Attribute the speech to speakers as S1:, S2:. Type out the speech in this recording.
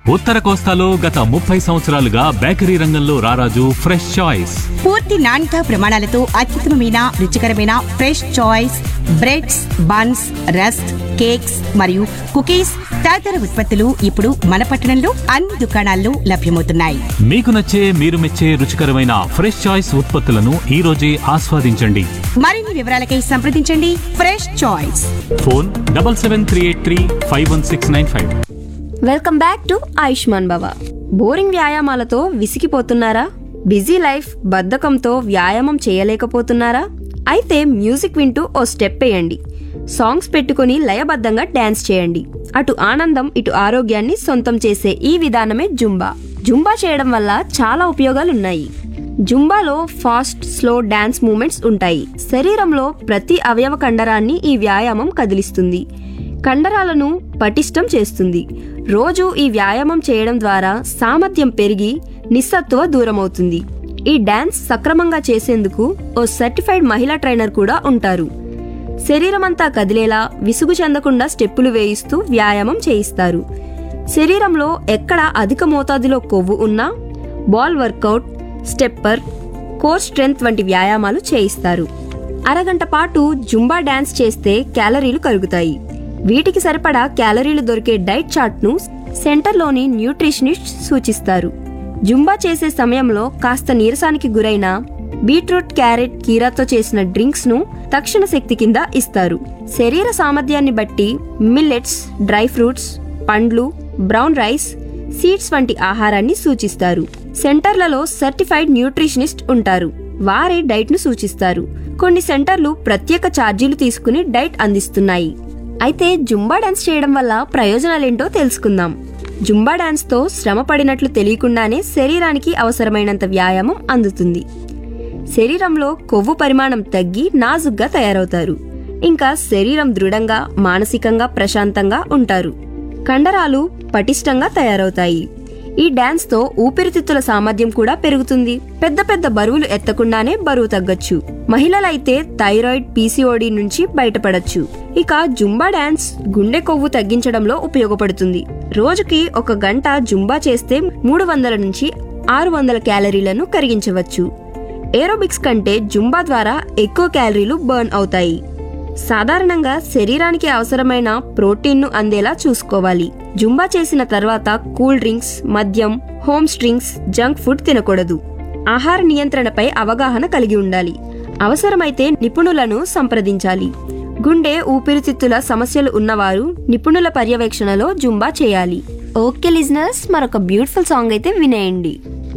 S1: ఉత్తర కోస్తాలో గత ముప్పై సంవత్సరాలుగా బేకరీ రంగంలో రారాజు ఫ్రెష్ చాయిస్
S2: పూర్తి నాణ్యత ప్రమాణాలతో అత్యుత్తమమైన రుచికరమైన Fresh Choice breads buns rusk cakes మరియు కుకీస్ తదితర ఉత్పత్తులు ఇప్పుడు మన పట్టణంలో అన్ని దుకాణాల్లో లభ్యమవుతున్నాయి
S1: మీకు నచ్చే మీరు మెచ్చే రుచికరమైన ఫ్రెష్ చాయిస్ ఉత్పత్తులను ఈ రోజే ఆస్వాదించండి
S2: మరిన్ని వివరాలకై సంప్రదించండి Fresh Choice
S1: phone double seven three eight three five one six nine five
S3: welcome back to Ayushman Bhava boring వ్యాయామాలతో విసిగిపోతున్నారా బిజీ లైఫ్ బద్ధకంతో వ్యాయామం చేయలేకపోతున్నారా అయితే మ్యూజిక్ వింటూ ఓ స్టెప్ వేయండి సాంగ్స్ పెట్టుకుని లయబద్ధంగా డాన్స్ చేయండి అటు ఆనందం ఇటు ఆరోగ్యాన్ని సొంతం చేసే ఈ విధానమే జుంబా జుంబా చేయడం వల్ల చాలా ఉపయోగాలున్నాయి జుంబాలో ఫాస్ట్ స్లో డాన్స్ మూమెంట్స్ ఉంటాయి శరీరంలో ప్రతి అవయవ కండరాన్ని ఈ వ్యాయామం కదిలిస్తుంది కండరాలను పటిష్టం చేస్తుంది రోజు ఈ వ్యాయామం చేయడం ద్వారా సామర్థ్యం పెరిగి నిస్సత్తువ దూరమవుతుంది ఈ డాన్స్ సక్రమంగా చేసేందుకు ఓ సర్టిఫైడ్ మహిళా ట్రైనర్ కూడా ఉంటారు శరీరమంతా కదిలేలా విసుగు చెందకుండా స్టెప్పులు వేయిస్తూ వ్యాయామం చేయిస్తారు శరీరంలో ఎక్కడ అధిక మోతాదులో కొవ్వు ఉన్నా ball workout stepper core strength వంటి వ్యాయామాలు చేయిస్తారు అరగంట పాటు జుంబా డాన్స్ చేస్తే క్యాలరీలు కరుగుతాయి వీటికి సరిపడా క్యాలరీలు దొరికే డైట్ చార్ట్ను సెంటర్లోని న్యూట్రిషనిస్ట్ సూచిస్తారు జుంబా చేసే సమయంలో కాస్త నీరసానికి గురైన బీట్రూట్ క్యారెట్ కీరాతో చేసిన డ్రింక్స్ ను తక్షణ శక్తి కింద ఇస్తారు శరీర సామర్థ్యాన్ని బట్టి మిల్లెట్స్ డ్రై ఫ్రూట్స్ పండ్లు బ్రౌన్ రైస్ సీడ్స్ వంటి ఆహారాన్ని సూచిస్తారు సెంటర్లలో సర్టిఫైడ్ న్యూట్రిషనిస్ట్ ఉంటారు వారే డైట్ ను సూచిస్తారు కొన్ని సెంటర్లు ప్రత్యేక ఛార్జీలు తీసుకుని డైట్ అందిస్తున్నాయి అయితే జుంబా డాన్స్ చేయడం వల్ల ప్రయోజనాలేంటో తెలుసుకుందాం జుంబా డాన్స్ తో శ్రమ పడినట్లు తెలియకుండానే శరీరానికి అవసరమైనంత వ్యాయామం అందుతుంది శరీరంలో కొవ్వు పరిమాణం తగ్గి నాజుగ్గా తయారవుతారు ఇంకా శరీరం దృఢంగా మానసికంగా ప్రశాంతంగా ఉంటారు కండరాలు పటిష్టంగా తయారవుతాయి ఈ డాన్స్ తో ఊపిరితిత్తుల సామర్థ్యం కూడా పెరుగుతుంది పెద్ద పెద్ద బరువులు ఎత్తకుండానే బరువు తగ్గొచ్చు మహిళలైతే థైరాయిడ్ పీసీఓడి నుంచి బయటపడొచ్చు ఇక జుంబా డాన్స్ గుండె కొవ్వు తగ్గించడంలో ఉపయోగపడుతుంది రోజుకి ఒక గంట జుంబా చేస్తే మూడు వందల నుంచి ఆరు వందల క్యాలరీలను కరిగించవచ్చు ఏరోబిక్స్ కంటే జుంబా ద్వారా ఎక్కువ క్యాలరీలు బర్న్ అవుతాయి సాధారణంగా శరీరానికి అవసరమైన ప్రోటీన్ను అందేలా చూసుకోవాలి జుంబా చేసిన తర్వాత కూల్ డ్రింక్స్ మద్యం హోమ్ స్ట్రింగ్స్ జంక్ ఫుడ్ తినకూడదు ఆహార నియంత్రణపై అవగాహన కలిగి ఉండాలి అవసరమైతే నిపుణులను సంప్రదించాలి గుండె ఊపిరితిత్తుల సమస్యలు ఉన్నవారు నిపుణుల పర్యవేక్షణలో జుంబా చేయాలి ఓకే లిజనర్స్ మరొక బ్యూటిఫుల్ సాంగ్ అయితే వినేయండి